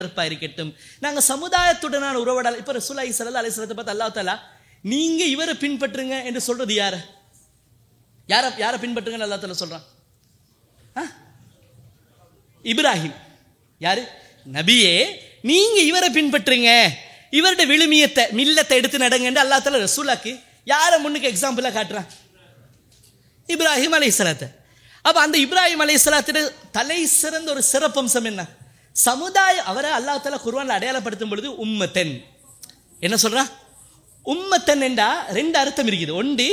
இருப்பா இருக்கட்டும் நாங்க சமுதாயத்துடனான உறவடால் இப்ப ரசூலாய் சல்லா அலிஸ்லத்தை பார்த்து அல்லாஹ் தாலா நீங்க இவரை பின்பற்றுங்க என்று சொல்றது யார யார யாரை பின்பற்றுங்கன்னு அல்லா தாலா சொல்றான் ஆ? இப்ராஹிம் யாரு நபியே நீங்க இவரை பின்பற்றுங்க இவருடைய விழுமியத்தை மில்லத்தை எடுத்து நடங்கன்னு அல்லா தாலா ரசூலாக்கு யாரை முன்னுக்கு எக்ஸாம்பிளா காட்டுறான் இப்ராஹிம் அலைஹிஸ்ஸலாத்தை அப்ப அந்த இப்ராஹிம் அலைஹிஸ்ஸலாத்தின் தலை சிறந்த ஒரு சிறப்பம்சம் என்ன சமுதாய அவரை அல்லாஹ் தாலா குர்ஆன்ல அடையாளப்படுத்தும் பொழுது உம்மத்தன் என்ன சொல்றா உம்மத்தன் என்றா ரெண்டு அர்த்தம் இருக்குது ஒன்று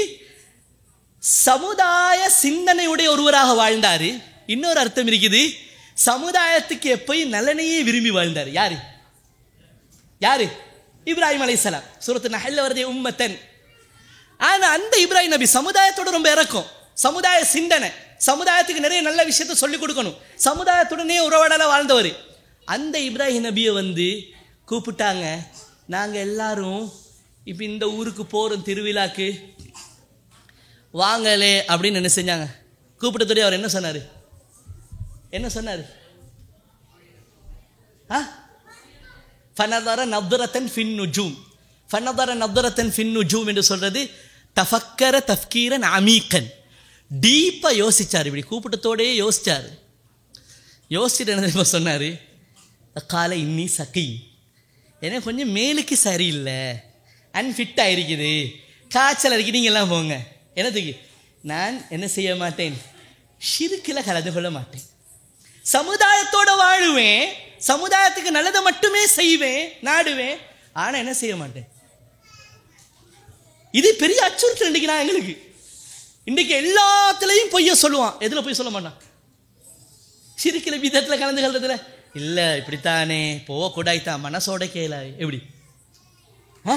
சமுதாய சிந்தனையுடைய ஒருவராக வாழ்ந்தாரு இன்னொரு அர்த்தம் இருக்குது சமுதாயத்துக்கு எப்பயும் நலனையே விரும்பி வாழ்ந்தார் யாரு யாரு இப்ராஹிம் அலைஹிஸ்ஸலாம் சூரத்து நஹல்ல வருதே உம்மத்தன் ஆனா அந்த இப்ராஹிம் நபி சமுதாயத்தோட ரொம்ப இறக்கும் சமுதாய சிந்தனை சமுதாயத்துக்கு நிறைய நல்ல விஷயத்த சொல்லிக் கொடுக்கணும் சமுதாயத்துடனே உறவாடல வாழ்ந்தவர் அந்த இப்ராஹிம் நபியை வந்து கூப்பிட்டாங்க நாங்க எல்லாரும் இப்போ இந்த ஊருக்கு போறோம் திருவிழாக்கு வாங்கலே அப்படின்னு என்ன செஞ்சாங்க கூப்பிட்டதோடய அவர் என்ன சொன்னாரு என்ன சொன்னாரு ஆ ஃபனதர நப்தரத்தன் ஃபின் நுஜூம் ஃபனதர நப்தரத்தன் ஃபின் நுஜூம் என்று சொல்றது தஃபக்கர தஃப்கீரன் அமீக்கன் டீப்பாக யோசிச்சார் இப்படி கூப்பிட்டத்தோடயே யோசிச்சார் யோசிச்சுட்டு என்ன தெரியுமா சொன்னார் காலை இன்னி சக்கி எனக்கு கொஞ்சம் மேலுக்கு சரியில்லை அன்ஃபிட் ஆயிருக்குது காய்ச்சல் இருக்கு நீங்க எல்லாம் போங்க என்னத்துக்கு நான் என்ன செய்ய மாட்டேன் ஷிருக்கில் கலந்து கொள்ள மாட்டேன் சமுதாயத்தோட வாழுவேன் சமுதாயத்துக்கு நல்லதை மட்டுமே செய்வேன் நாடுவேன் ஆனா என்ன செய்ய மாட்டேன் இது பெரிய அச்சுறுத்தல் இன்னைக்கு நான் எங்களுக்கு இன்னைக்கு எல்லாத்துலயும் பொய்ய சொல்லுவான் எதுல பொய் சொல்ல மாட்டான் சிரிக்கிற விதத்துல கலந்து கொள்றதுல இல்ல இப்படித்தானே போக கூடாய்த்தான் மனசோட கேள எப்படி ஆ?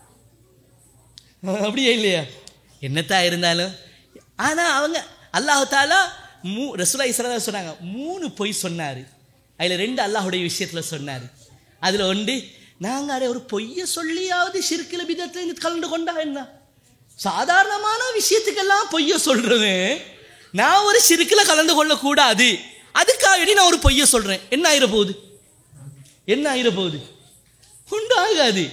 அப்படியே இல்லையா என்னத்தா இருந்தாலும் ஆனா அவங்க அல்லாஹ் தாலா மூ ரசூலா இஸ்ரா சொன்னாங்க மூணு பொய் சொன்னாரு அதுல ரெண்டு அல்லாஹுடைய விஷயத்துல சொன்னாரு அதுல ஒன்று நாங்க அடே ஒரு பொய்ய சொல்லியாவது சிறுக்கில விதத்துல இங்க கலந்து கொண்டா என்ன சாதாரணமான விஷயத்துக்கெல்லாம் பொய்ய சொல்றது நான் ஒரு சிறுக்கில கலந்து கொள்ள கூடாது அதுக்காகடி நான் ஒரு பொய்ய சொல்றேன் என்ன ஆயிர போகுது என்ன ஆயிர போகுது உண்டு ஆகாது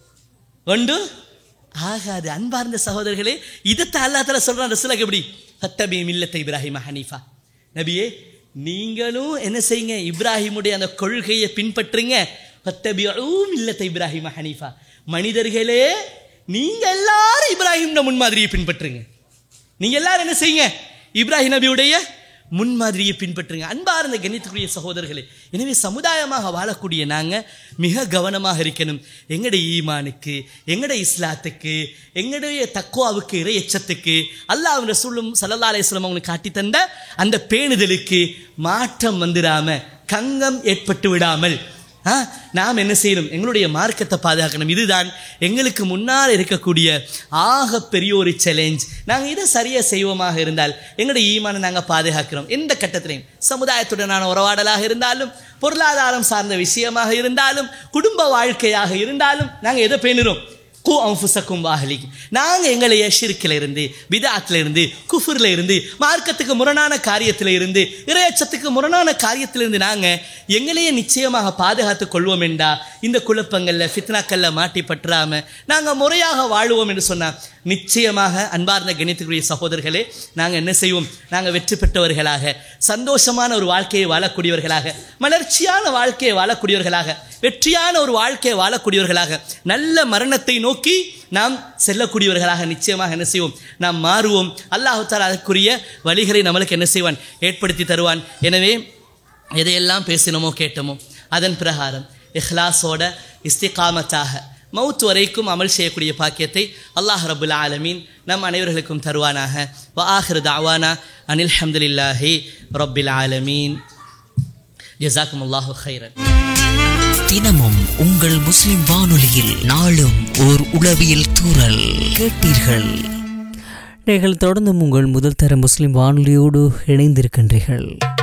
உண்டு ஆகாது அன்பார்ந்த சகோதரர்களே இதைத்தான் அல்லா தலா சொல்றான் ரசூலுக்கு எப்படி ஹத்தபி மில்லத்தை இப்ராஹிம் ஹனீஃபா நபியே நீங்களும் என்ன செய்யுங்க இப்ராஹிமுடைய அந்த கொள்கையை பின்பற்றுங்க ஹத்தபி மில்லத்தை இப்ராஹிம் ஹனீஃபா மனிதர்களே நீங்க எல்லாரும் இப்ராஹிம் முன்மாதிரியை பின்பற்றுங்க நீங்க எல்லாரும் என்ன செய்யுங்க இப்ராஹிம் நபியுடைய முன்மாதிரியை பின்பற்றுங்க அன்பார்ந்த கணித்துக்குரிய சகோதரர்களே எனவே சமுதாயமாக வாழக்கூடிய நாங்க மிக கவனமாக இருக்கணும் எங்களுடைய ஈமானுக்கு எங்களுடைய இஸ்லாத்துக்கு எங்களுடைய தக்குவாவுக்கு இறை எச்சத்துக்கு அல்லாஹ் ரசூலும் சல்லல்லா அலையம் அவங்களுக்கு காட்டி தந்த அந்த பேணுதலுக்கு மாற்றம் வந்துடாம கங்கம் ஏற்பட்டு விடாமல் ஆ, நாம் என்ன செய்யணும் எங்களுடைய மார்க்கத்தை பாதுகாக்கணும் இதுதான் எங்களுக்கு முன்னால் இருக்கக்கூடிய ஆக பெரிய ஒரு சேலஞ்ச் நாங்கள் இதை சரியாக செய்வோமாக இருந்தால் எங்களுடைய ஈமானை நாங்கள் பாதுகாக்கிறோம் எந்த கட்டத்திலையும் சமுதாயத்துடனான உறவாடலாக இருந்தாலும் பொருளாதாரம் சார்ந்த விஷயமாக இருந்தாலும் குடும்ப வாழ்க்கையாக இருந்தாலும் நாங்கள் எதை பேணுறோம் கு அம்புசக்கும் வாகலிக்கு நாங்கள் எங்களைய ஷிர்க்கில் இருந்து பிதாத்தில் இருந்து குஃபுரில் இருந்து மார்க்கத்துக்கு முரணான காரியத்தில் இருந்து இறையச்சத்துக்கு முரணான காரியத்தில் இருந்து நாங்கள் எங்களையே நிச்சயமாக பாதுகாத்துக் கொள்வோம் என்றா இந்த குழப்பங்களில் ஃபித்னாக்களில் மாட்டி பற்றாம நாங்கள் முறையாக வாழுவோம் என்று சொன்னால் நிச்சயமாக அன்பார்ந்த கணித்துக்குரிய சகோதரர்களே நாங்கள் என்ன செய்வோம் நாங்கள் வெற்றி பெற்றவர்களாக சந்தோஷமான ஒரு வாழ்க்கையை வாழக்கூடியவர்களாக மலர்ச்சியான வாழ்க்கையை வாழக்கூடியவர்களாக வெற்றியான ஒரு வாழ்க்கையை வாழக்கூடியவர்களாக நல்ல மரணத்தை நோக்கி நாம் செல்லக்கூடியவர்களாக நிச்சயமாக என்ன செய்வோம் நாம் மாறுவோம் அல்லாஹு தாலா அதற்குரிய வழிகளை நம்மளுக்கு என்ன செய்வான் ஏற்படுத்தி தருவான் எனவே எதையெல்லாம் பேசினோமோ கேட்டோமோ அதன் பிரகாரம் இஹ்லாஸோட இஸ்திகாமத்தாக மவுத் வரைக்கும் அமல் செய்யக்கூடிய பாக்கியத்தை அல்லாஹ் ரபுல் ஆலமீன் நம் அனைவர்களுக்கும் தருவானாக வ ஆஹிர் தாவானா அனில் ஹம்துலில்லாஹி ரப்பில் ஆலமீன் ஜசாக்கும் அல்லாஹு ஹைரன் தினமும் உங்கள் முஸ்லிம் வானொலியில் நாளும் ஓர் உளவியல் தூறல் கேட்டீர்கள் நீங்கள் தொடர்ந்தும் உங்கள் முதல் தர முஸ்லிம் வானொலியோடு இணைந்திருக்கின்றீர்கள்